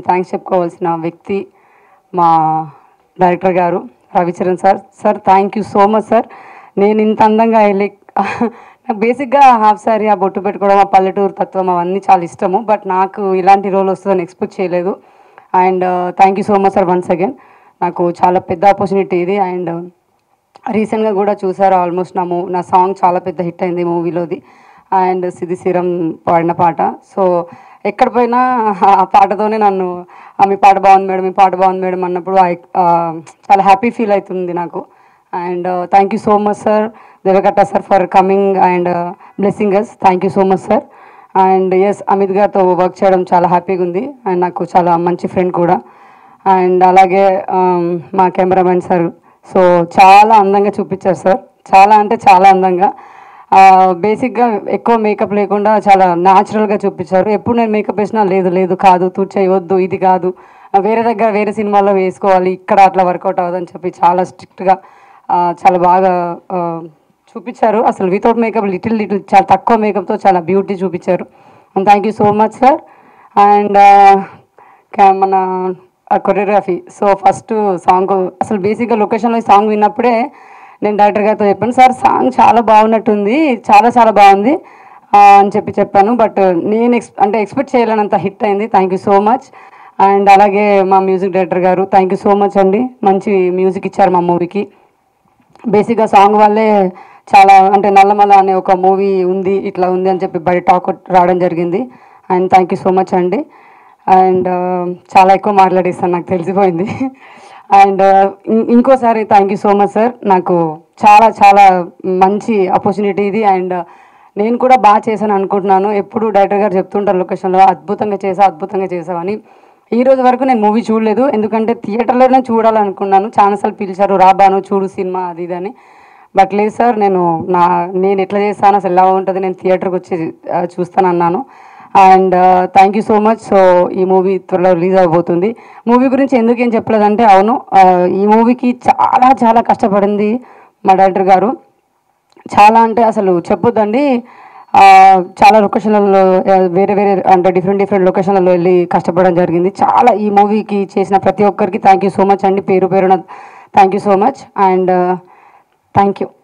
thanks చెప్పుకోవాల్సిన వ్యక్తి మా director garu Ravicharan sir sir thank you so much sir నేను ఇంత అందంగా వెళ్ళి నాకు బేసిక్గా హాఫ్ సారీ ఆ బొట్టు పెట్టుకోవడం ఆ పల్లెటూరు తత్వం అవన్నీ చాలా ఇష్టము బట్ నాకు ఇలాంటి రోల్ వస్తుందని ఎక్స్పెక్ట్ చేయలేదు and thank you so much sir once again నాకు చాలా పెద్ద ఆపర్చునిటీ ఇది అండ్ రీసెంట్గా కూడా చూసారు ఆల్మోస్ట్ నా మూ నా సాంగ్ చాలా పెద్ద హిట్ అయింది మూవీలోది అండ్ సిది సిరం పాడిన పాట సో ఎక్కడ పోయినా ఆ పాటతోనే నన్ను "ఆ, మీ పాట బాగుంది మేడం మీ పాట బాగుంది మేడం అన్నప్పుడు I- ఆ, చాలా హ్యాపీ ఫీల్ అవుతుంది నాకు and thank you so much sir Devakatta sir for coming and blessing us thank you so much sir and S Amit గారితో వర్క్ చేయడం చాలా హ్యాపీగా ఉంది అండ్ నాకు చాలా మంచి ఫ్రెండ్ కూడా అండ్ అలాగే um, మా కెమెరామెన్ సార్ సో చాలా అందంగా చూపించారు సార్ చాలా అంటే చాలా అందంగా బేసిక్గా ఎక్కువ మేకప్ లేకుండా చాలా న్యాచురల్గా చూపించారు ఎప్పుడు నేను మేకప్ వేసినా లేదు లేదు కాదు చేయవద్దు ఇది కాదు ఆ, వేరే దగ్గర వేరే సినిమాలో వేసుకోవాలి ఇక్కడ అట్లా వర్కౌట్ అవ్వదని చెప్పి చాలా స్ట్రిక్ట్గా చాలా బాగా ఆ, చూపించారు అసలు వితౌట్ మేకప్ లిటిల్ లిటిల్ చాలా తక్కువ మేకప్తో చాలా బ్యూటీ చూపించారు thank you so much sir and మన కొరియోగ్రఫీ సో ఫస్ట్ సాంగ్ అసలు బేసిక్గా లొకేషన్లో సాంగ్ విన్నప్పుడే నేను డైరెక్టర్ గారితో చెప్పాను సార్ సాంగ్ చాలా బాగున్నట్టుంది చాలా చాలా బాగుంది ఆ, అని చెప్పి చెప్పాను బట్ నేను ఎక్స్ అంటే ఎక్స్పెక్ట్ చేయలేనంత హిట్ అయింది thank you so much and అలాగే మా music director garu thank you so much అండి మంచి మ్యూజిక్ ఇచ్చారు మా మూవీకి బేసిక్గా సాంగ్ వల్లే చాలా అంటే నల్లమల అనే ఒక మూవీ ఉంది ఇట్లా ఉంది అని చెప్పి బయట టాక్ రావడం జరిగింది and thank you so much అండి అండ్ చాలా ఎక్కువ మాట్లాడేస్తాను నాకు తెలిసిపోయింది అండ్ ఇంకోసారి thank you so much sir నాకు చాలా చాలా మంచి ఆపర్చునిటీ ఇది అండ్ నేను కూడా బాగా చేశాను అనుకుంటున్నాను ఎప్పుడు డైరెక్టర్ గారు చెప్తుంటారు లొకేషన్లో అద్భుతంగా చేసా అద్భుతంగా చేసావని ఈ రోజు వరకు నేను మూవీ చూడలేదు ఎందుకంటే థియేటర్లోనే చూడాలనుకున్నాను చాలాసార్లు పిలిచారు రాబాను చూడు సినిమా అది ఇది అని బట్ లేదు సార్ నేను నా నేను ఎట్లా చేస్తాను అసలు ఎలా ఉంటుంది నేను థియేటర్కి వచ్చి ఆ, చూస్తానన్నాను and thank you so much so ఈ మూవీ త్వరలో రిలీజ్ అవబోతుంది మూవీ గురించి ఎందుకు ఏం చెప్పలేదంటే అవును ఆ, ఈ మూవీకి చాలా చాలా కష్టపడింది మా డైరెక్టర్ గారు చాలా అంటే అసలు చెప్పొద్దండి ఆ, చాలా లొకేషన్లలో ఆ, వేరే వేరే అంటే డిఫరెంట్ డిఫరెంట్ లొకేషన్లలో వెళ్ళి కష్టపడడం జరిగింది చాలా ఈ మూవీకి చేసిన ప్రతి ఒక్కరికి థ్యాంక్ యూ సో మచ్ అండి పేరు పేరున thank you so much and thank you